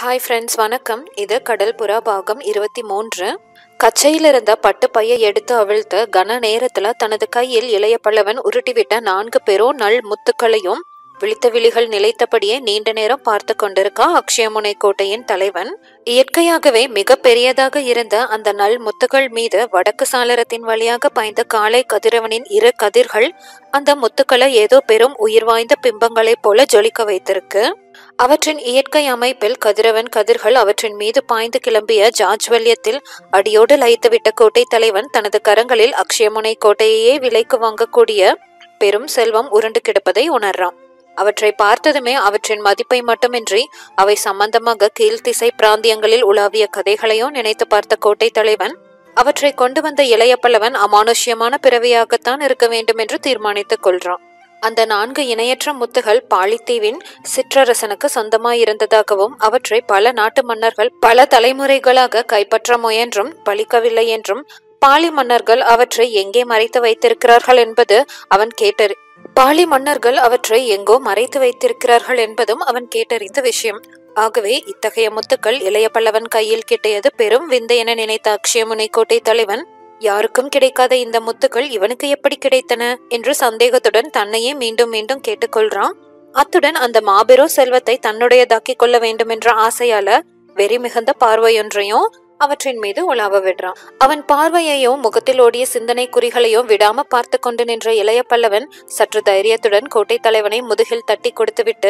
hi friends வணக்கம் இது கடல் புறா பாகம் இருபத்தி மூன்று கச்சையில் இருந்த பட்டு பையை எடுத்து அவிழ்த்து கன நேரத்துல தனது கையில் இளைய பல்லவன் உருட்டிவிட்ட நான்கு பெரோ நல் முத்துக்களையும் விழித்த விழிகள் நிலைத்தபடியே நீண்ட நேரம் பார்த்து கொண்டிருக்கா அக்ஷயமுனை கோட்டையின் தலைவன் இயற்கையாகவே மிக பெரியதாக இருந்த அந்த நல் முத்துகள் மீது வடக்கு சாளரத்தின் வழியாக பாய்ந்த காலை கதிரவனின் இரு கதிர்கள் அந்த முத்துக்களை ஏதோ பெரும் உயிர் வாய்ந்த பிம்பங்களைப் போல ஜொலிக்க வைத்திருக்கு அவற்றின் இயற்கை அமைப்பில் கதிரவன் கதிர்கள் அவற்றின் மீது பாய்ந்து கிளம்பிய ஜாஜ்வல்யத்தில் அடியோடு லயித்துவிட்ட கோட்டை தலைவன் தனது கரங்களில் அக்ஷயமுனை கோட்டையையே விலைக்கு வாங்கக்கூடிய பெரும் செல்வம் உருண்டு கிடப்பதை உணர்றான் அவற்றை பார்த்ததுமே அவற்றின் மதிப்பை மட்டுமின்றி அவை சம்பந்தமாக கீழ்த்திசை பிராந்தியங்களில் உலாவிய கதைகளையும் நினைத்து பார்த்த கோட்டை தலைவன் அவற்றை கொண்டு வந்த இளைய பல்லவன் அமானுஷ்யமான பிறவியாகத்தான் இருக்க வேண்டும் என்று தீர்மானித்துக் கொள்றான் அந்த நான்கு இணையற்ற முத்துகள் பாலித்தீவின் சிற்றரசனுக்கு சொந்தமாயிருந்ததாகவும் அவற்றை பல நாட்டு மன்னர்கள் பல தலைமுறைகளாக கைப்பற்ற முயன்றும் பலிக்கவில்லை என்றும் பாலி மன்னர்கள் அவற்றை எங்கே மறைத்து வைத்திருக்கிறார்கள் என்பது அவன் கேட்டறி பாலி மன்னர்கள் அவற்றை எங்கோ மறைத்து வைத்திருக்கிறார்கள் என்பதும் அவன் கேட்டறிந்த விஷயம் ஆகவே இத்தகைய முத்துக்கள் இளைய பல்லவன் கையில் கிட்டியது பெரும் விந்தை என நினைத்த அக்ஷயமுனை கோட்டை தலைவன் யாருக்கும் கிடைக்காத இந்த முத்துக்கள் இவனுக்கு எப்படி கிடைத்தன என்று சந்தேகத்துடன் தன்னையே மீண்டும் மீண்டும் கேட்டுக்கொள்றான் அத்துடன் அந்த மாபெரும் செல்வத்தை தன்னுடையதாக்கிக் கொள்ள வேண்டும் என்ற ஆசையால வெறி மிகுந்த பார்வையொன்றையும் அவற்றின் மீது உலாவ விடுறான் அவன் பார்வையையோ முகத்தில் ஓடிய சிந்தனை குறிகளையோ விடாம பார்த்து கொண்டு நின்ற இளைய பல்லவன் சற்று தைரியத்துடன் கோட்டை தலைவனை முதுகில் தட்டி கொடுத்துவிட்டு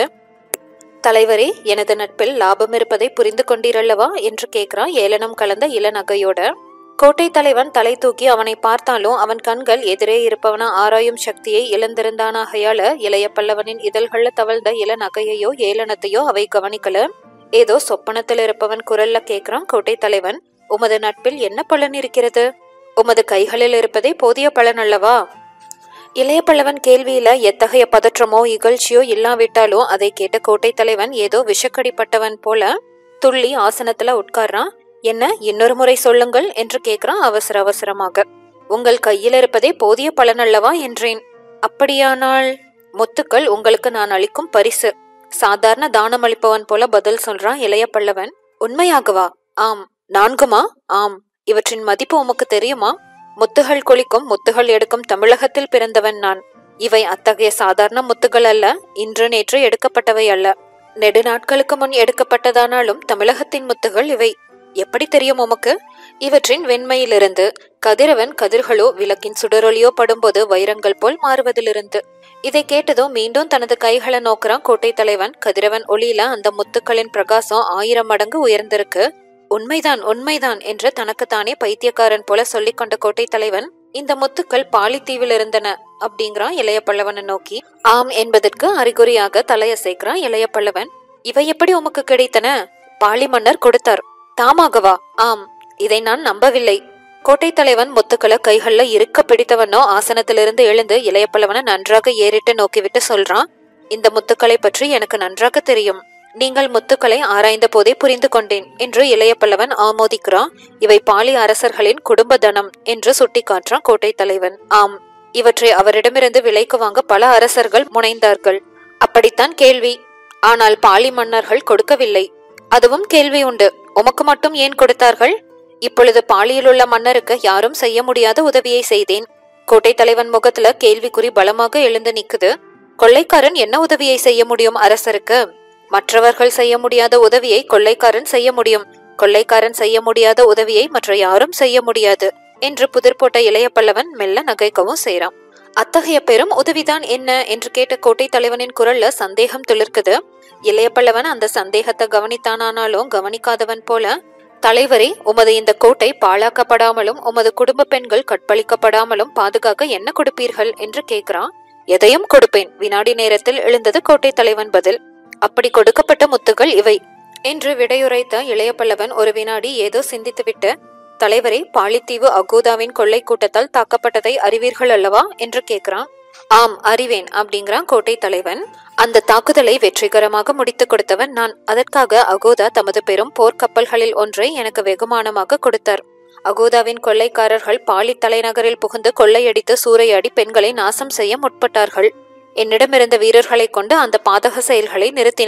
தலைவரே எனது நட்பில் லாபம் இருப்பதை புரிந்து கொண்டீரல்லவா என்று கேட்கிறான் ஏளனம் கலந்த இளநகையோட கோட்டை தலைவன் தலை தூக்கி அவனை பார்த்தாலும் அவன் கண்கள் எதிரே இருப்பவன ஆராயும் சக்தியை இழந்திருந்தானாகையால இளைய பல்லவனின் இதழ்கள்ல தவழ்ந்த இளநகையையோ ஏளனத்தையோ அவை கவனிக்கல ஏதோ சொப்பனத்தில் இருப்பவன் குரல்ல கேட்கிறான் கோட்டை தலைவன் உமது நட்பில் என்ன பலன் இருக்கிறது உமது கைகளில் இருப்பதே போதிய பலன் அல்லவா இளைய பல்லவன் கேள்வியில எத்தகைய பதற்றமோ இகழ்ச்சியோ இல்லாவிட்டாலும் அதை கேட்ட கோட்டை தலைவன் ஏதோ விஷக்கடிப்பட்டவன் போல துள்ளி ஆசனத்துல உட்கார்றான் என்ன இன்னொரு முறை சொல்லுங்கள் என்று கேட்கிறான் அவசர அவசரமாக உங்கள் கையில் இருப்பதே போதிய பலன் அல்லவா என்றேன் அப்படியானால் முத்துக்கள் உங்களுக்கு நான் அளிக்கும் பரிசு சாதாரண தானம் அளிப்பவன் போல பதில் சொல்றான் இளைய பல்லவன் உண்மையாகவா ஆம் நான்குமா ஆம் இவற்றின் மதிப்பு உமக்கு தெரியுமா முத்துகள் கொளிக்கும் முத்துகள் எடுக்கும் தமிழகத்தில் பிறந்தவன் நான் இவை அத்தகைய சாதாரண முத்துகள் அல்ல இன்று நேற்று எடுக்கப்பட்டவை அல்ல நெடு நாட்களுக்கு முன் எடுக்கப்பட்டதானாலும் தமிழகத்தின் முத்துகள் இவை எப்படி தெரியும் உமக்கு இவற்றின் வெண்மையிலிருந்து கதிரவன் கதிர்களோ விளக்கின் சுடரொளியோ படும்போது வைரங்கள் போல் மாறுவதிலிருந்து இதை கேட்டதும் மீண்டும் தனது கைகளை நோக்குறான் கோட்டை தலைவன் கதிரவன் ஒளியில அந்த முத்துக்களின் பிரகாசம் ஆயிரம் மடங்கு உயர்ந்திருக்கு உண்மைதான் உண்மைதான் என்று தனக்குத்தானே பைத்தியக்காரன் போல சொல்லிக் கொண்ட கோட்டை தலைவன் இந்த முத்துக்கள் பாலித்தீவில் இருந்தன அப்படிங்கிறான் இளைய பல்லவனை நோக்கி ஆம் என்பதற்கு அறிகுறியாக தலையசைக்கிறான் இளைய பல்லவன் இவை எப்படி உமக்கு கிடைத்தன பாலி மன்னர் கொடுத்தார் தாமாகவா ஆம் இதை நான் நம்பவில்லை கோட்டை தலைவன் முத்துக்களை கைகள்ல இருக்க பிடித்தவனோ ஆசனத்திலிருந்து எழுந்து இளைய பல்லவனை நன்றாக ஏறிட்டு நோக்கிவிட்டு சொல்றான் இந்த முத்துக்களை பற்றி எனக்கு நன்றாக தெரியும் நீங்கள் முத்துக்களை ஆராய்ந்த போதே புரிந்து கொண்டேன் என்று இளைய பல்லவன் ஆமோதிக்கிறான் இவை பாலி அரசர்களின் குடும்ப தனம் என்று சுட்டிக்காட்டுறான் கோட்டை தலைவன் ஆம் இவற்றை அவரிடமிருந்து விலைக்கு வாங்க பல அரசர்கள் முனைந்தார்கள் அப்படித்தான் கேள்வி ஆனால் பாலி மன்னர்கள் கொடுக்கவில்லை அதுவும் கேள்வி உண்டு உமக்கு மட்டும் ஏன் கொடுத்தார்கள் இப்பொழுது பாலியில் உள்ள மன்னருக்கு யாரும் செய்ய முடியாத உதவியை செய்தேன் கோட்டை தலைவன் முகத்துல கேள்விக்குறி பலமாக எழுந்து நிக்குது கொள்ளைக்காரன் என்ன உதவியை செய்ய முடியும் அரசருக்கு மற்றவர்கள் செய்ய முடியாத உதவியை கொள்ளைக்காரன் செய்ய முடியும் கொள்ளைக்காரன் செய்ய முடியாத உதவியை மற்ற யாரும் செய்ய முடியாது என்று புதிர் போட்ட இளைய பல்லவன் மெல்ல நகைக்கவும் செய்றான் அத்தகைய பெரும் உதவிதான் என்ன என்று கேட்ட கோட்டை தலைவனின் குரல்ல சந்தேகம் துளிர்க்குது இளைய பல்லவன் அந்த சந்தேகத்தை கவனித்தானானாலும் கவனிக்காதவன் போல தலைவரே உமது இந்த கோட்டை பாழாக்கப்படாமலும் உமது குடும்ப பெண்கள் கற்பழிக்கப்படாமலும் பாதுகாக்க என்ன கொடுப்பீர்கள் என்று கேட்கிறான் எதையும் கொடுப்பேன் வினாடி நேரத்தில் எழுந்தது கோட்டை தலைவன் பதில் அப்படி கொடுக்கப்பட்ட முத்துகள் இவை என்று விடையுரைத்த இளைய பல்லவன் ஒரு வினாடி ஏதோ சிந்தித்துவிட்டு தலைவரே பாலித்தீவு அகோதாவின் கொள்ளை கூட்டத்தால் தாக்கப்பட்டதை அறிவீர்கள் அல்லவா என்று கேட்கிறான் ஆம் அறிவேன் அப்படிங்கிறான் கோட்டை தலைவன் அந்த தாக்குதலை வெற்றிகரமாக முடித்து கொடுத்தவன் நான் அதற்காக அகோதா தமது பெரும் போர்க்கப்பல்களில் ஒன்றை எனக்கு வெகுமானமாக கொடுத்தார் அகோதாவின் கொள்ளைக்காரர்கள் பாலி தலைநகரில் புகுந்து கொள்ளையடித்து சூறையாடி பெண்களை நாசம் செய்ய முற்பட்டார்கள் என்னிடமிருந்த வீரர்களை கொண்டு அந்த பாதக செயல்களை நிறுத்தினேன்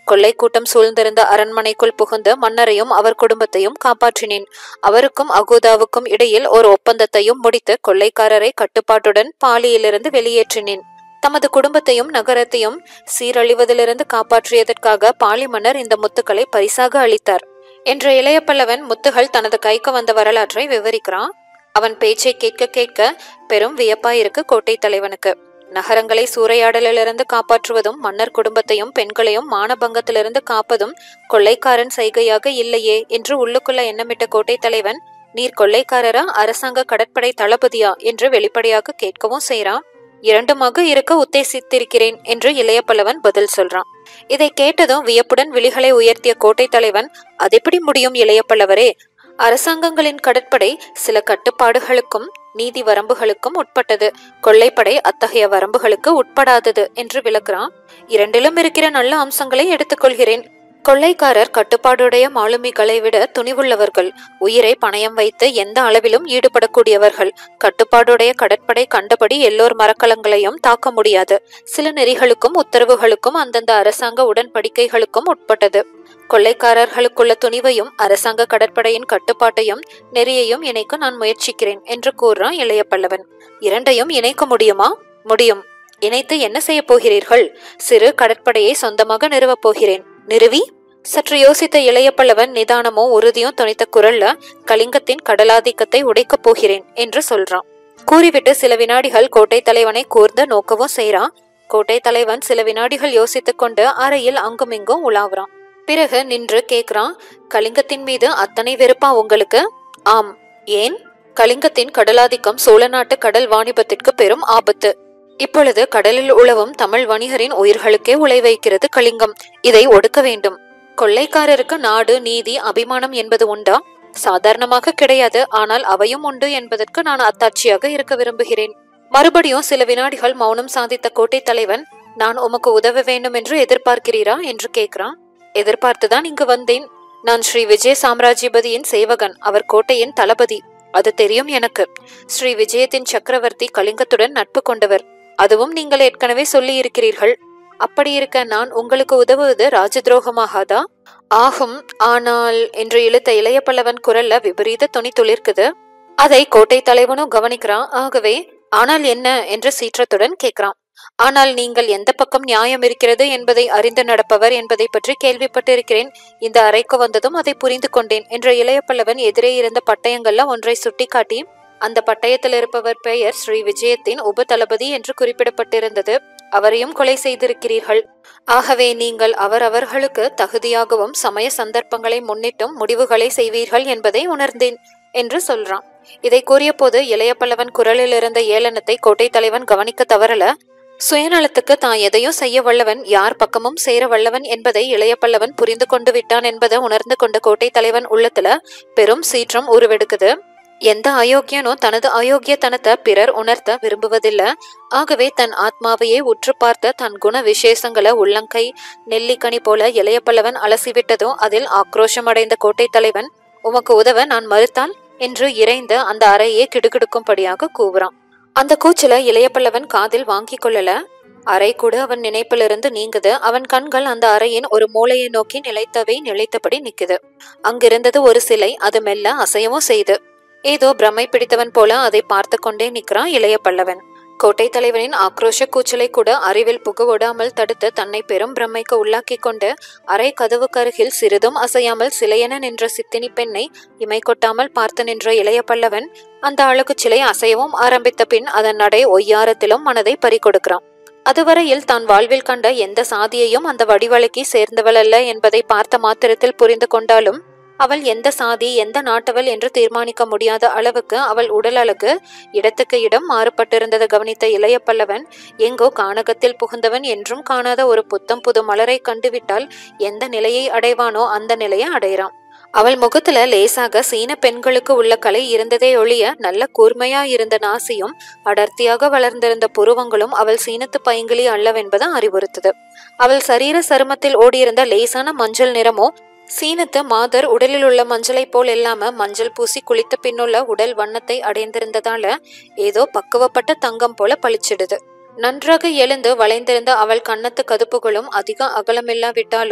கொள்ளை கூட்டம் சூழ்ந்திருந்த அரண்மனைக்குள் புகுந்து மன்னரையும் அவர் குடும்பத்தையும் காப்பாற்றினேன் அவருக்கும் அகூதாவுக்கும் இடையில் ஒரு ஒப்பந்தத்தையும் முடித்து கொள்ளைக்காரரை கட்டுப்பாட்டுடன் பாலியிலிருந்து வெளியேற்றினேன் தமது குடும்பத்தையும் நகரத்தையும் சீரழிவதிலிருந்து காப்பாற்றியதற்காக பாலி மன்னர் இந்த முத்துக்களை பரிசாக அளித்தார் என்ற இளைய பல்லவன் முத்துகள் தனது கைக்கு வந்த வரலாற்றை விவரிக்கிறான் அவன் பேச்சை கேட்க கேட்க பெரும் வியப்பாயிருக்கு கோட்டை தலைவனுக்கு நகரங்களை சூறையாடலிலிருந்து காப்பாற்றுவதும் மன்னர் குடும்பத்தையும் பெண்களையும் மானபங்கத்திலிருந்து காப்பதும் கொள்ளைக்காரன் செய்கையாக இல்லையே என்று உள்ளுக்குள்ள எண்ணமிட்ட கோட்டை தலைவன் நீர் கொள்ளைக்காரரா அரசாங்க கடற்படை தளபதியா என்று வெளிப்படையாக கேட்கவும் செய்றான் இரண்டுமாக இருக்க உத்தேசித்திருக்கிறேன் என்று இளைய பல்லவன் பதில் சொல்றான் இதை கேட்டதும் வியப்புடன் விழிகளை உயர்த்திய கோட்டை தலைவன் அதெப்படி முடியும் இளைய பல்லவரே அரசாங்கங்களின் கடற்படை சில கட்டுப்பாடுகளுக்கும் நீதி வரம்புகளுக்கும் உட்பட்டது கொள்ளைப்படை அத்தகைய வரம்புகளுக்கு உட்படாதது என்று விளக்குறான் இரண்டிலும் இருக்கிற நல்ல அம்சங்களை எடுத்துக்கொள்கிறேன் கொள்ளைக்காரர் கட்டுப்பாடுடைய மாலுமிகளை விட துணிவுள்ளவர்கள் உயிரை பணயம் வைத்து எந்த அளவிலும் ஈடுபடக்கூடியவர்கள் கட்டுப்பாடுடைய கடற்படை கண்டபடி எல்லோர் மரக்கலங்களையும் தாக்க முடியாது சில நெறிகளுக்கும் உத்தரவுகளுக்கும் அந்தந்த அரசாங்க உடன்படிக்கைகளுக்கும் உட்பட்டது கொள்ளைக்காரர்களுக்குள்ள துணிவையும் அரசாங்க கடற்படையின் கட்டுப்பாட்டையும் நெறியையும் இணைக்க நான் முயற்சிக்கிறேன் என்று கூறுறான் இளைய பல்லவன் இரண்டையும் இணைக்க முடியுமா முடியும் இணைத்து என்ன செய்ய போகிறீர்கள் சிறு கடற்படையை சொந்தமாக நிறுவப் போகிறேன் நிறுவி சற்று யோசித்த இளைய பல்லவன் நிதானமோ உறுதியும் துணித்த குரல்ல கலிங்கத்தின் கடலாதிக்கத்தை உடைக்கப் போகிறேன் என்று சொல்றான் கூறிவிட்டு சில வினாடிகள் கோட்டை தலைவனை கூர்ந்து நோக்கவும் செய்றான் கோட்டை தலைவன் சில வினாடிகள் யோசித்துக் கொண்டு அறையில் அங்குமிங்கும் உலாவுறான் பிறகு நின்று கேக்குறான் கலிங்கத்தின் மீது அத்தனை வெறுப்பா உங்களுக்கு ஆம் ஏன் கலிங்கத்தின் கடலாதிக்கம் சோழ நாட்டு கடல் வாணிபத்திற்கு பெரும் ஆபத்து இப்பொழுது கடலில் உழவும் தமிழ் வணிகரின் உயிர்களுக்கே உழை வைக்கிறது கலிங்கம் இதை ஒடுக்க வேண்டும் கொள்ளைக்காரருக்கு நாடு நீதி அபிமானம் என்பது உண்டா சாதாரணமாக கிடையாது ஆனால் அவையும் உண்டு என்பதற்கு நான் அத்தாட்சியாக இருக்க விரும்புகிறேன் மறுபடியும் சில வினாடிகள் மௌனம் சாதித்த கோட்டை தலைவன் நான் உமக்கு உதவ வேண்டும் என்று எதிர்பார்க்கிறீரா என்று கேட்கிறான் எதிர்பார்த்துதான் இங்கு வந்தேன் நான் ஸ்ரீ விஜய சாம்ராஜ்யபதியின் சேவகன் அவர் கோட்டையின் தளபதி அது தெரியும் எனக்கு ஸ்ரீ விஜயத்தின் சக்கரவர்த்தி கலிங்கத்துடன் நட்பு கொண்டவர் அதுவும் நீங்கள் ஏற்கனவே சொல்லி இருக்கிறீர்கள் அப்படி இருக்க நான் உங்களுக்கு உதவுவது ராஜதுரோகமாகாதா ஆகும் ஆனால் என்று இழுத்த இளைய பல்லவன் குரல்ல விபரீத துணி துளிர்க்குது அதை கோட்டை தலைவனும் கவனிக்கிறான் ஆகவே ஆனால் என்ன என்று சீற்றத்துடன் கேட்கிறான் ஆனால் நீங்கள் எந்த பக்கம் நியாயம் இருக்கிறது என்பதை அறிந்து நடப்பவர் என்பதை பற்றி கேள்விப்பட்டிருக்கிறேன் இந்த அறைக்கு வந்ததும் அதை புரிந்து கொண்டேன் என்ற இளைய பல்லவன் எதிரே இருந்த பட்டயங்கள்ல ஒன்றை சுட்டிக்காட்டி அந்த பட்டயத்தில் இருப்பவர் பெயர் ஸ்ரீ விஜயத்தின் உப தளபதி என்று குறிப்பிடப்பட்டிருந்தது அவரையும் கொலை செய்திருக்கிறீர்கள் ஆகவே நீங்கள் அவரவர்களுக்கு தகுதியாகவும் சமய சந்தர்ப்பங்களை முன்னிட்டும் முடிவுகளை செய்வீர்கள் என்பதை உணர்ந்தேன் என்று சொல்றான் இதை கூறிய போது இளைய பல்லவன் குரலில் இருந்த ஏளனத்தை கோட்டை தலைவன் கவனிக்க தவறல சுயநலத்துக்கு தான் எதையும் செய்ய வல்லவன் யார் பக்கமும் சேர வல்லவன் என்பதை இளைய பல்லவன் புரிந்து கொண்டு விட்டான் என்பதை உணர்ந்து கொண்ட கோட்டை தலைவன் உள்ளத்துல பெரும் சீற்றம் உருவெடுக்குது எந்த அயோக்கியனோ தனது அயோக்கியத்தனத்தை பிறர் உணர்த்த விரும்புவதில்ல ஆகவே தன் ஆத்மாவையே உற்று பார்த்த தன் குண விசேஷங்களை உள்ளங்கை நெல்லிக்கனி போல இளைய பல்லவன் அலசிவிட்டதும் அதில் ஆக்ரோஷமடைந்த கோட்டை தலைவன் உமக்கு உதவ நான் மறுத்தால் என்று இறைந்த அந்த அறையே கிடுகிடுக்கும்படியாக கூவுறான் அந்த கூச்சல இளைய பல்லவன் காதில் வாங்கிக் கொள்ளல அறை கூட அவன் நினைப்பிலிருந்து நீங்குது அவன் கண்கள் அந்த அறையின் ஒரு மூலையை நோக்கி நிலைத்தவை நிலைத்தபடி நிக்குது அங்கிருந்தது ஒரு சிலை அது மெல்ல அசையவும் செய்து ஏதோ பிரமை பிடித்தவன் போல அதை பார்த்து கொண்டே நிற்கிறான் இளைய பல்லவன் கோட்டை தலைவனின் ஆக்ரோஷ கூச்சலை கூட அறிவில் புக விடாமல் தடுத்து தன்னை பெரும் பிரமைக்கு உள்ளாக்கி கொண்டு அறை கதவுக்கருகில் சிறிதும் அசையாமல் சிலையென நின்ற சித்தினி பெண்ணை இமை கொட்டாமல் பார்த்து நின்ற இளைய பல்லவன் அந்த அழகு சிலை அசையவும் ஆரம்பித்த பின் அதன் நடை ஒய்யாரத்திலும் மனதை பறிகொடுக்கிறான் அதுவரையில் தான் வாழ்வில் கண்ட எந்த சாதியையும் அந்த வடிவழக்கி சேர்ந்தவளல்ல என்பதை பார்த்த மாத்திரத்தில் புரிந்து கொண்டாலும் அவள் எந்த சாதி எந்த நாட்டவள் என்று தீர்மானிக்க முடியாத அளவுக்கு அவள் உடல் அழகு இடத்துக்கு இடம் மாறுபட்டிருந்ததை கவனித்த இளைய பல்லவன் எங்கோ கானகத்தில் புகுந்தவன் என்றும் காணாத ஒரு புத்தம் புது மலரை கண்டுவிட்டால் எந்த நிலையை அடைவானோ அந்த நிலையை அடைகிறான் அவள் முகத்துல லேசாக சீன பெண்களுக்கு உள்ள கலை இருந்ததே ஒழிய நல்ல கூர்மையா இருந்த நாசியும் அடர்த்தியாக வளர்ந்திருந்த புருவங்களும் அவள் சீனத்து பைங்கிலி அல்லவென்பது அறிவுறுத்தது அவள் சரீர சருமத்தில் ஓடியிருந்த லேசான மஞ்சள் நிறமோ சீனத்து மாதர் உடலில் உள்ள மஞ்சளை போல் இல்லாம மஞ்சள் பூசி குளித்த பின்னுள்ள உடல் வண்ணத்தை அடைந்திருந்ததால ஏதோ பக்குவப்பட்ட தங்கம் போல பளிச்சிடுது நன்றாக எழுந்து வளைந்திருந்த அவள் கன்னத்து கதுப்புகளும் அதிக அகலமில்லாவிட்டாலும்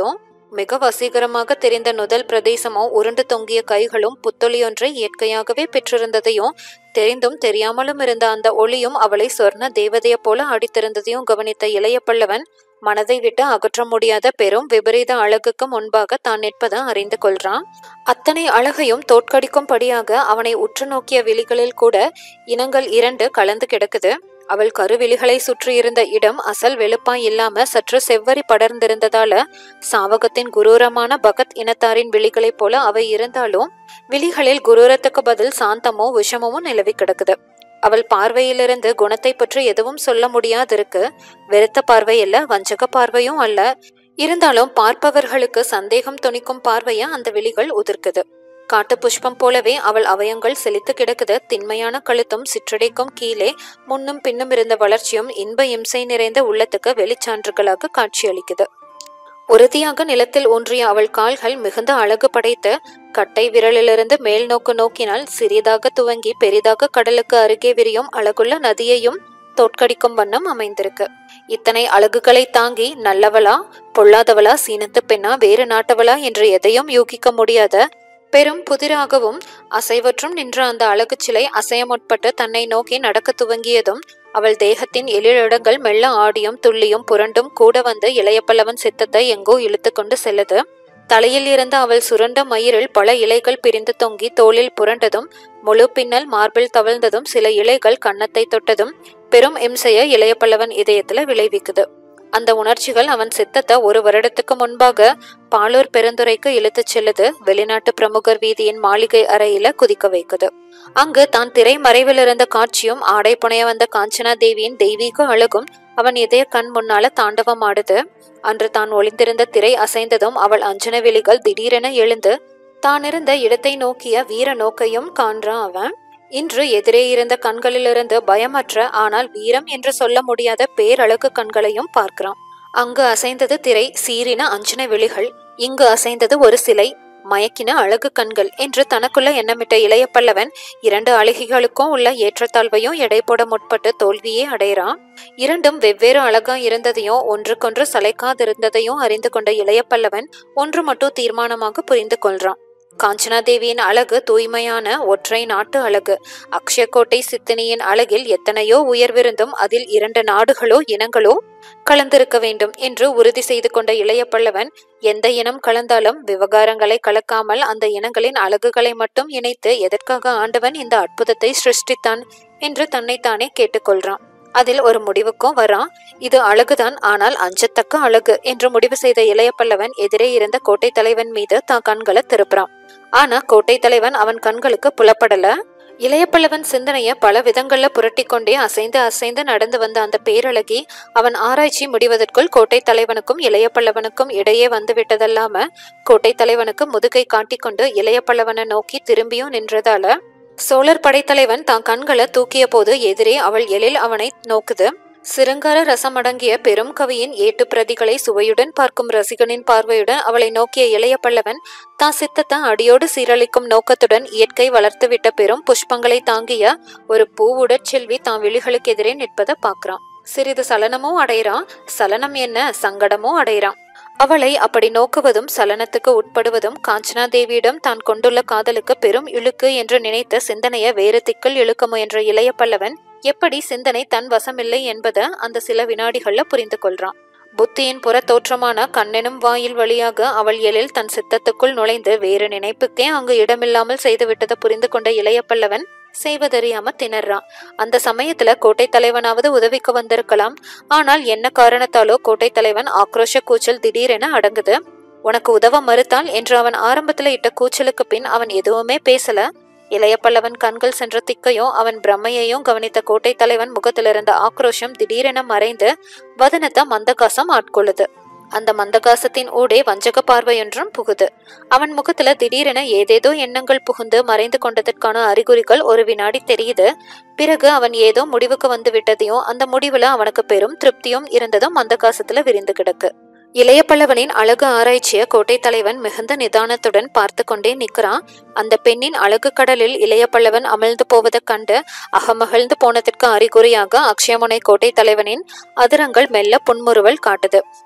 மிக வசீகரமாக தெரிந்த நுதல் பிரதேசமும் உருண்டு தொங்கிய கைகளும் புத்தொளியொன்றை இயற்கையாகவே பெற்றிருந்ததையும் தெரிந்தும் தெரியாமலும் இருந்த அந்த ஒளியும் அவளை சொர்ண தேவதையைப் போல அடித்திருந்ததையும் கவனித்த இளைய பல்லவன் மனதை விட்டு அகற்ற முடியாத பெரும் விபரீத அழகுக்கு முன்பாக தான் நிற்பதை அறிந்து கொள்றான் அத்தனை அழகையும் தோற்கடிக்கும்படியாக அவனை உற்று நோக்கிய விழிகளில் கூட இனங்கள் இரண்டு கலந்து கிடக்குது அவள் கருவிழிகளை சுற்றியிருந்த இடம் அசல் வெளுப்பாய் இல்லாம சற்று செவ்வரி படர்ந்திருந்ததால சாவகத்தின் குரூரமான பகத் இனத்தாரின் விழிகளைப் போல அவை இருந்தாலும் விழிகளில் குரூரத்துக்கு பதில் சாந்தமோ விஷமமும் நிலவி கிடக்குது அவள் பார்வையிலிருந்து குணத்தை பற்றி எதுவும் சொல்ல முடியாதிருக்கு வெறுத்த பார்வை அல்ல வஞ்சக பார்வையும் அல்ல இருந்தாலும் பார்ப்பவர்களுக்கு சந்தேகம் துணிக்கும் பார்வைய அந்த விழிகள் உதிர்க்குது காட்டு புஷ்பம் போலவே அவள் அவயங்கள் செழித்து கிடக்குது திண்மையான கழுத்தும் சிற்றடைக்கும் கீழே முன்னும் பின்னும் இருந்த வளர்ச்சியும் இன்ப இம்சை நிறைந்த உள்ளத்துக்கு வெளிச்சான்றுகளாக காட்சியளிக்குது உறுதியாக நிலத்தில் ஊன்றிய அவள் கால்கள் மிகுந்த அழகு படைத்து கட்டை விரலிலிருந்து மேல் நோக்கு நோக்கினால் சிறிதாக துவங்கி பெரிதாக கடலுக்கு அருகே விரியும் அழகுள்ள நதியையும் தோற்கடிக்கும் வண்ணம் அமைந்திருக்கு இத்தனை அழகுகளை தாங்கி நல்லவளா பொல்லாதவளா சீனத்து பெண்ணா வேறு நாட்டவளா என்று எதையும் யூகிக்க முடியாத பெரும் புதிராகவும் அசைவற்றும் நின்ற அந்த அழகு சிலை அசைய முற்பட்டு தன்னை நோக்கி நடக்க துவங்கியதும் அவள் தேகத்தின் எழிலிடங்கள் மெல்ல ஆடியும் துள்ளியும் புரண்டும் கூட வந்து இளையப்பல்லவன் சித்தத்தை எங்கோ இழுத்து கொண்டு செல்லுது தலையில் இருந்த அவள் சுருண்ட மயிரில் பல இலைகள் பிரிந்து தொங்கி தோளில் புரண்டதும் முழு பின்னல் மார்பில் தவழ்ந்ததும் சில இலைகள் கன்னத்தை தொட்டதும் பெரும் இம்சைய இளையப்பல்லவன் இதயத்துல விளைவிக்குது அந்த உணர்ச்சிகள் அவன் சித்தத்தை ஒரு வருடத்துக்கு முன்பாக பாலூர் பெருந்துறைக்கு இழுத்துச் செல்லுது வெளிநாட்டு பிரமுகர் வீதியின் மாளிகை அறையில குதிக்க வைக்குது அங்கு தான் திரை மறைவில் இருந்த காட்சியும் ஆடை புனைய வந்த காஞ்சனா தேவியின் தெய்வீக அழகும் அவன் இதய கண் முன்னால தாண்டவம் ஆடுது அன்று தான் ஒளிந்திருந்த திரை அசைந்ததும் அவள் அஞ்சன விழிகள் திடீரென எழுந்து தான் இருந்த இடத்தை நோக்கிய வீர நோக்கையும் காண்றான் அவன் இன்று எதிரே இருந்த கண்களிலிருந்து பயமற்ற ஆனால் வீரம் என்று சொல்ல முடியாத பேரழகு கண்களையும் பார்க்கிறான் அங்கு அசைந்தது திரை சீரின அஞ்சன விழிகள் இங்கு அசைந்தது ஒரு சிலை மயக்கின அழகு கண்கள் என்று தனக்குள்ள எண்ணமிட்ட இளைய பல்லவன் இரண்டு அழகிகளுக்கும் உள்ள ஏற்றத்தாழ்வையும் எடை போட முற்பட்டு தோல்வியே அடைகிறான் இரண்டும் வெவ்வேறு அழகா இருந்ததையும் ஒன்றுக்கொன்று சளைக்காதிருந்ததையும் அறிந்து கொண்ட இளைய பல்லவன் ஒன்று மட்டும் தீர்மானமாக புரிந்து கொள்றான் காஞ்சனாதேவியின் அழகு தூய்மையான ஒற்றை நாட்டு அழகு அக்ஷயக்கோட்டை சித்தினியின் அழகில் எத்தனையோ உயர்விருந்தும் அதில் இரண்டு நாடுகளோ இனங்களோ கலந்திருக்க வேண்டும் என்று உறுதி செய்து கொண்ட இளைய பல்லவன் எந்த இனம் கலந்தாலும் விவகாரங்களை கலக்காமல் அந்த இனங்களின் அழகுகளை மட்டும் இணைத்து எதற்காக ஆண்டவன் இந்த அற்புதத்தை சிருஷ்டித்தான் என்று தன்னைத்தானே கேட்டுக்கொள்றான் அதில் ஒரு முடிவுக்கும் வரான் இது அழகுதான் ஆனால் அஞ்சத்தக்க அழகு என்று முடிவு செய்த இளைய பல்லவன் எதிரே இருந்த கோட்டை தலைவன் மீது தான் கண்களை திருப்புறான் ஆனா கோட்டை தலைவன் அவன் கண்களுக்கு புலப்படல இளைய பல்லவன் சிந்தனைய பல விதங்கள்ல புரட்டி கொண்டே அசைந்து அசைந்து நடந்து வந்த அந்த பேரழகி அவன் ஆராய்ச்சி முடிவதற்குள் கோட்டை தலைவனுக்கும் இளைய பல்லவனுக்கும் இடையே வந்து விட்டதல்லாம கோட்டை தலைவனுக்கு முதுகை காட்டிக்கொண்டு இளைய பல்லவனை நோக்கி திரும்பியும் நின்றதால சோழர் படைத்தலைவன் தான் கண்களை தூக்கிய போது எதிரே அவள் எழில் அவனை நோக்குது சிருங்கார ரசம் அடங்கிய பெரும் கவியின் ஏட்டு பிரதிகளை சுவையுடன் பார்க்கும் ரசிகனின் பார்வையுடன் அவளை நோக்கிய இளைய பல்லவன் தான் சித்தத்தை அடியோடு சீரழிக்கும் நோக்கத்துடன் இயற்கை வளர்த்துவிட்ட பெரும் புஷ்பங்களை தாங்கிய ஒரு பூவுடற் செல்வி தான் விழிகளுக்கு எதிரே நிற்பதை பார்க்கறான் சிறிது சலனமும் அடைறான் சலனம் என்ன சங்கடமும் அடைறான் அவளை அப்படி நோக்குவதும் சலனத்துக்கு உட்படுவதும் காஞ்சனா தேவியிடம் தான் கொண்டுள்ள காதலுக்கு பெரும் இழுக்கு என்று நினைத்த சிந்தனைய வேறு திக்கில் இழுக்க முயன்ற இளைய பல்லவன் எப்படி சிந்தனை தன் வசமில்லை என்பதை அந்த சில வினாடிகள்ல புரிந்து கொள்றான் புத்தியின் புற தோற்றமான கண்ணெனும் வாயில் வழியாக அவள் எழில் தன் சித்தத்துக்குள் நுழைந்து வேறு நினைப்புக்கே அங்கு இடமில்லாமல் செய்துவிட்டதை புரிந்து கொண்ட இளைய பல்லவன் செய்வதறியாம திணறான் அந்த சமயத்துல கோட்டை தலைவனாவது உதவிக்கு வந்திருக்கலாம் ஆனால் என்ன காரணத்தாலோ கோட்டை தலைவன் ஆக்ரோஷ கூச்சல் திடீரென அடங்குது உனக்கு உதவ மறுத்தால் என்று அவன் ஆரம்பத்துல இட்ட கூச்சலுக்கு பின் அவன் எதுவுமே பேசல இளைய பல்லவன் கண்கள் சென்ற திக்கையும் அவன் பிரம்மையையும் கவனித்த கோட்டை தலைவன் முகத்திலிருந்த ஆக்ரோஷம் திடீரென மறைந்து வதனத்தை மந்தகாசம் ஆட்கொள்ளுது அந்த மந்தகாசத்தின் ஊடே வஞ்சக பார்வையொன்றும் புகுது அவன் முகத்துல திடீரென ஏதேதோ எண்ணங்கள் புகுந்து மறைந்து கொண்டதற்கான அறிகுறிகள் ஒரு வினாடி தெரியுது பிறகு அவன் ஏதோ முடிவுக்கு வந்து விட்டதையும் அந்த முடிவுல அவனுக்கு பெரும் திருப்தியும் இருந்ததும் மந்தகாசத்துல விரிந்து கிடக்கு இளைய பல்லவனின் அழகு ஆராய்ச்சிய கோட்டை தலைவன் மிகுந்த நிதானத்துடன் பார்த்து கொண்டே நிற்கிறான் அந்த பெண்ணின் அழகு கடலில் இளைய பல்லவன் அமிழ்ந்து போவதைக் கண்டு அகமகிழ்ந்து போனதற்கு அறிகுறியாக அக்ஷயமுனை கோட்டை தலைவனின் அதிரங்கள் மெல்ல புன்முறுவல் காட்டுது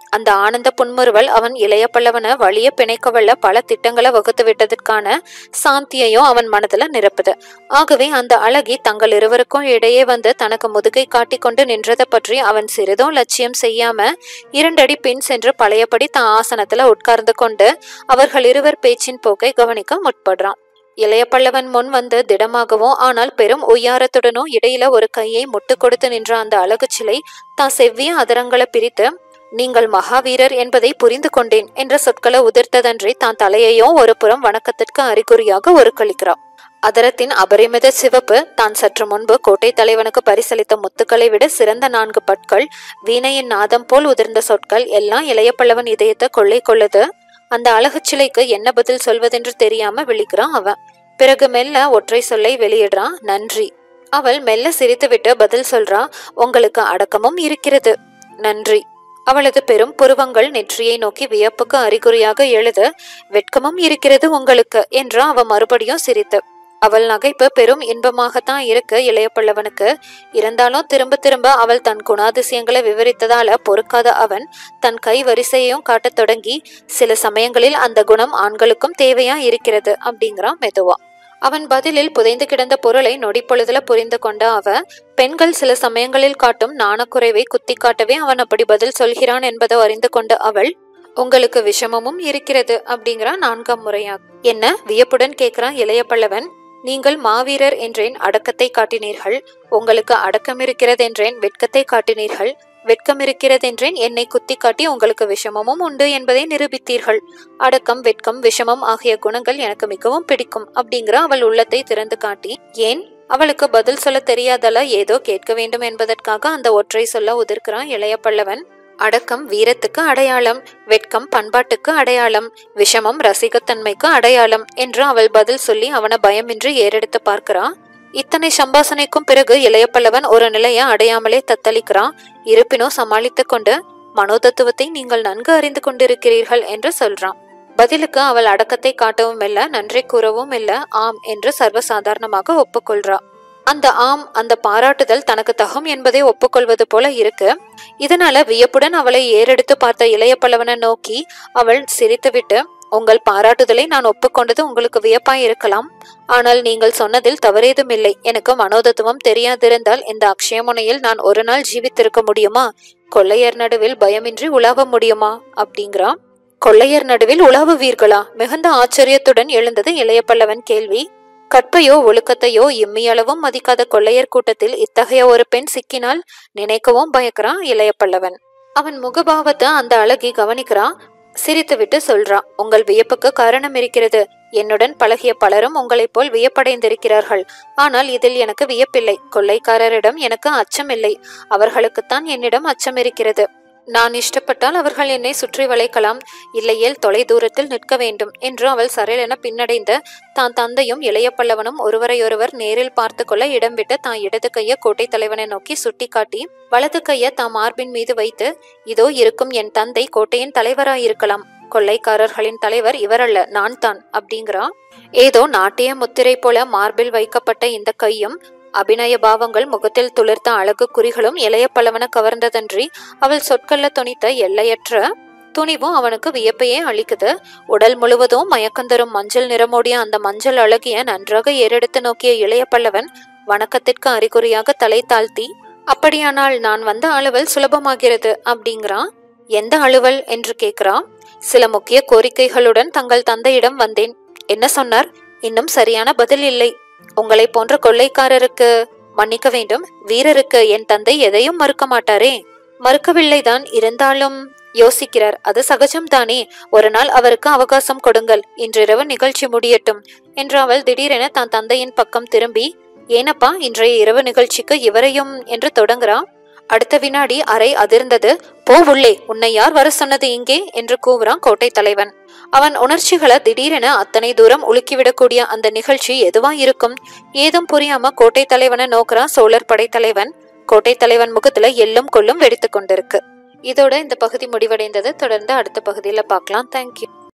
அந்த ஆனந்த புன்முறுவல் அவன் இளைய பல்லவனை வழிய பிணைக்கவல்ல பல திட்டங்களை வகுத்து விட்டதற்கான சாந்தியையும் அவன் மனதுல நிரப்புது ஆகவே அந்த அழகி தங்கள் இருவருக்கும் இடையே வந்து தனக்கு முதுகை காட்டிக் கொண்டு நின்றதை பற்றி அவன் சிறிதும் லட்சியம் செய்யாம இரண்டடி பின் சென்று பழையபடி தான் ஆசனத்துல உட்கார்ந்து கொண்டு அவர்கள் இருவர் பேச்சின் போக்கை கவனிக்க முற்படுறான் இளைய பல்லவன் முன் வந்து திடமாகவும் ஆனால் பெரும் உய்யாரத்துடனும் இடையில ஒரு கையை முட்டு கொடுத்து நின்ற அந்த அழகு சிலை தான் செவ்விய அதரங்களை பிரித்து நீங்கள் மகாவீரர் என்பதை புரிந்து கொண்டேன் என்ற சொற்களை உதிர்த்ததன்றி தான் தலையையும் ஒரு புறம் வணக்கத்திற்கு அறிகுறியாக ஒரு கழிக்கிறான் அதரத்தின் அபரிமித சிவப்பு தான் சற்று முன்பு கோட்டை தலைவனுக்கு பரிசளித்த முத்துக்களை விட சிறந்த நான்கு பற்கள் வீணையின் நாதம் போல் உதிர்ந்த சொற்கள் எல்லாம் இளைய பல்லவன் இதயத்தை கொள்ளை கொள்ளுது அந்த அழகு சிலைக்கு என்ன பதில் சொல்வதென்று தெரியாம விழிக்கிறான் அவன் பிறகு மெல்ல ஒற்றை சொல்லை வெளியிடுறான் நன்றி அவள் மெல்ல சிரித்துவிட்டு பதில் சொல்றா உங்களுக்கு அடக்கமும் இருக்கிறது நன்றி அவளது பெரும் புருவங்கள் நெற்றியை நோக்கி வியப்புக்கு அறிகுறியாக எழுத வெட்கமும் இருக்கிறது உங்களுக்கு என்றா அவ மறுபடியும் சிரித்து அவள் நகைப்பு பெரும் இன்பமாகத்தான் இருக்கு இளைய பல்லவனுக்கு இருந்தாலும் திரும்ப திரும்ப அவள் தன் குணாதிசயங்களை விவரித்ததால பொறுக்காத அவன் தன் கை வரிசையையும் காட்டத் தொடங்கி சில சமயங்களில் அந்த குணம் ஆண்களுக்கும் தேவையா இருக்கிறது அப்படிங்கிறான் மெதுவா அவன் பதிலில் புதைந்து கிடந்த பொருளை நொடிப்பொழுதுல புரிந்து கொண்ட அவ பெண்கள் சில சமயங்களில் காட்டும் நாணக்குறைவை குத்தி காட்டவே அவன் அப்படி பதில் சொல்கிறான் என்பதை அறிந்து கொண்ட அவள் உங்களுக்கு விஷமமும் இருக்கிறது அப்படிங்கிறான் நான்காம் முறையா என்ன வியப்புடன் கேட்கிறான் இளைய பல்லவன் நீங்கள் மாவீரர் என்றேன் அடக்கத்தை காட்டினீர்கள் உங்களுக்கு அடக்கம் இருக்கிறது என்றேன் வெட்கத்தை காட்டினீர்கள் வெட்கம் இருக்கிறதென்றேன் என்னை குத்தி காட்டி உங்களுக்கு விஷமமும் உண்டு என்பதை நிரூபித்தீர்கள் அடக்கம் வெட்கம் விஷமம் ஆகிய குணங்கள் எனக்கு மிகவும் பிடிக்கும் அப்படிங்கிற அவள் உள்ளத்தை திறந்து காட்டி ஏன் அவளுக்கு பதில் சொல்ல தெரியாதல ஏதோ கேட்க வேண்டும் என்பதற்காக அந்த ஒற்றை சொல்ல உதிர்க்கிறான் இளைய பல்லவன் அடக்கம் வீரத்துக்கு அடையாளம் வெட்கம் பண்பாட்டுக்கு அடையாளம் விஷமம் ரசிகத்தன்மைக்கு அடையாளம் என்று அவள் பதில் சொல்லி அவனை பயமின்றி ஏறெடுத்து பார்க்கிறான் இத்தனை சம்பாசனைக்கும் பிறகு இளைய பல்லவன் ஒரு நிலையை அடையாமலே தத்தளிக்கிறான் இருப்பினும் சமாளித்துக் கொண்டு மனோதத்துவத்தை நீங்கள் நன்கு அறிந்து கொண்டிருக்கிறீர்கள் என்று சொல்றான் பதிலுக்கு அவள் அடக்கத்தை காட்டவும் இல்ல நன்றி கூறவும் இல்ல ஆம் என்று சர்வசாதாரணமாக ஒப்புக்கொள்றா அந்த ஆம் அந்த பாராட்டுதல் தனக்கு தகும் என்பதை ஒப்புக்கொள்வது போல இருக்கு இதனால வியப்புடன் அவளை ஏறெடுத்து பார்த்த இளைய பல்லவனை நோக்கி அவள் சிரித்துவிட்டு உங்கள் பாராட்டுதலை நான் ஒப்புக்கொண்டது உங்களுக்கு வியப்பாய் இருக்கலாம் ஆனால் நீங்கள் சொன்னதில் தவறேதும் இல்லை எனக்கு மனோதத்துவம் தெரியாதிருந்தால் இந்த அக்ஷயமுனையில் நான் ஒரு நாள் ஜீவித்திருக்க முடியுமா கொள்ளையர் நடுவில் பயமின்றி உலாவ முடியுமா அப்படிங்கிறா கொள்ளையர் நடுவில் உலாவுவீர்களா மிகுந்த ஆச்சரியத்துடன் எழுந்தது இளைய பல்லவன் கேள்வி கற்பையோ ஒழுக்கத்தையோ இம்மியளவும் மதிக்காத கொள்ளையர் கூட்டத்தில் இத்தகைய ஒரு பெண் சிக்கினால் நினைக்கவும் பயக்கிறான் இளைய பல்லவன் அவன் முகபாவத்தை அந்த அழகி கவனிக்கிறான் சிரித்துவிட்டு சொல்றான் உங்கள் வியப்புக்கு காரணம் இருக்கிறது என்னுடன் பழகிய பலரும் உங்களைப் போல் வியப்படைந்திருக்கிறார்கள் ஆனால் இதில் எனக்கு வியப்பில்லை கொள்ளைக்காரரிடம் எனக்கு அச்சம் இல்லை அவர்களுக்குத்தான் என்னிடம் அச்சம் இருக்கிறது நான் இஷ்டப்பட்டால் அவர்கள் என்னை சுற்றி வளைக்கலாம் இல்லையேல் தொலை தூரத்தில் நிற்க வேண்டும் என்று அவள் சரளென பின்னடைந்த தான் தந்தையும் இளைய பல்லவனும் ஒருவரையொருவர் நேரில் பார்த்து கொள்ள இடம் விட்டு தான் இடது கைய கோட்டை தலைவனை நோக்கி சுட்டிக்காட்டி வலது கைய தாம் மார்பின் மீது வைத்து இதோ இருக்கும் என் தந்தை கோட்டையின் தலைவராயிருக்கலாம் கொள்ளைக்காரர்களின் தலைவர் இவரல்ல நான் தான் அப்படிங்கிறான் ஏதோ நாட்டிய முத்திரை போல மார்பில் வைக்கப்பட்ட இந்த கையும் அபிநய பாவங்கள் முகத்தில் துளிர்த்த அழகு குறிகளும் இளைய பல்லவன கவர்ந்ததன்றி அவள் சொற்கல்ல துணித்த எல்லையற்ற துணிவும் அவனுக்கு வியப்பையே அளிக்குது உடல் முழுவதும் மயக்கந்தரும் மஞ்சள் நிறமோடிய அந்த மஞ்சள் அழகிய நன்றாக ஏறெடுத்து நோக்கிய இளைய பல்லவன் வணக்கத்திற்கு அறிகுறியாக தலை தாழ்த்தி அப்படியானால் நான் வந்த அலுவல் சுலபமாகிறது அப்படிங்கிறான் எந்த அலுவல் என்று கேட்கிறான் சில முக்கிய கோரிக்கைகளுடன் தங்கள் தந்தையிடம் வந்தேன் என்ன சொன்னார் இன்னும் சரியான பதில் இல்லை உங்களை போன்ற கொள்ளைக்காரருக்கு மன்னிக்க வேண்டும் வீரருக்கு என் தந்தை எதையும் மறுக்க மாட்டாரே மறுக்கவில்லைதான் இருந்தாலும் யோசிக்கிறார் அது சகஜம்தானே ஒரு நாள் அவருக்கு அவகாசம் கொடுங்கள் இன்றிரவு நிகழ்ச்சி முடியட்டும் என்று அவள் திடீரென தன் தந்தையின் பக்கம் திரும்பி ஏனப்பா இன்றைய இரவு நிகழ்ச்சிக்கு இவரையும் என்று தொடங்குறா அடுத்த வினாடி அறை அதிர்ந்தது போ உள்ளே உன்னை யார் வர சொன்னது இங்கே என்று கூவுறான் கோட்டை தலைவன் அவன் உணர்ச்சிகளை திடீரென அத்தனை தூரம் உலுக்கிவிடக்கூடிய அந்த நிகழ்ச்சி எதுவா இருக்கும் ஏதும் புரியாம கோட்டை தலைவனை நோக்குறான் சோழர் படைத்தலைவன் கோட்டை தலைவன் முகத்துல எள்ளும் கொள்ளும் வெடித்து கொண்டிருக்கு இதோட இந்த பகுதி முடிவடைந்தது தொடர்ந்து அடுத்த பகுதியில பார்க்கலாம் தேங்க்யூ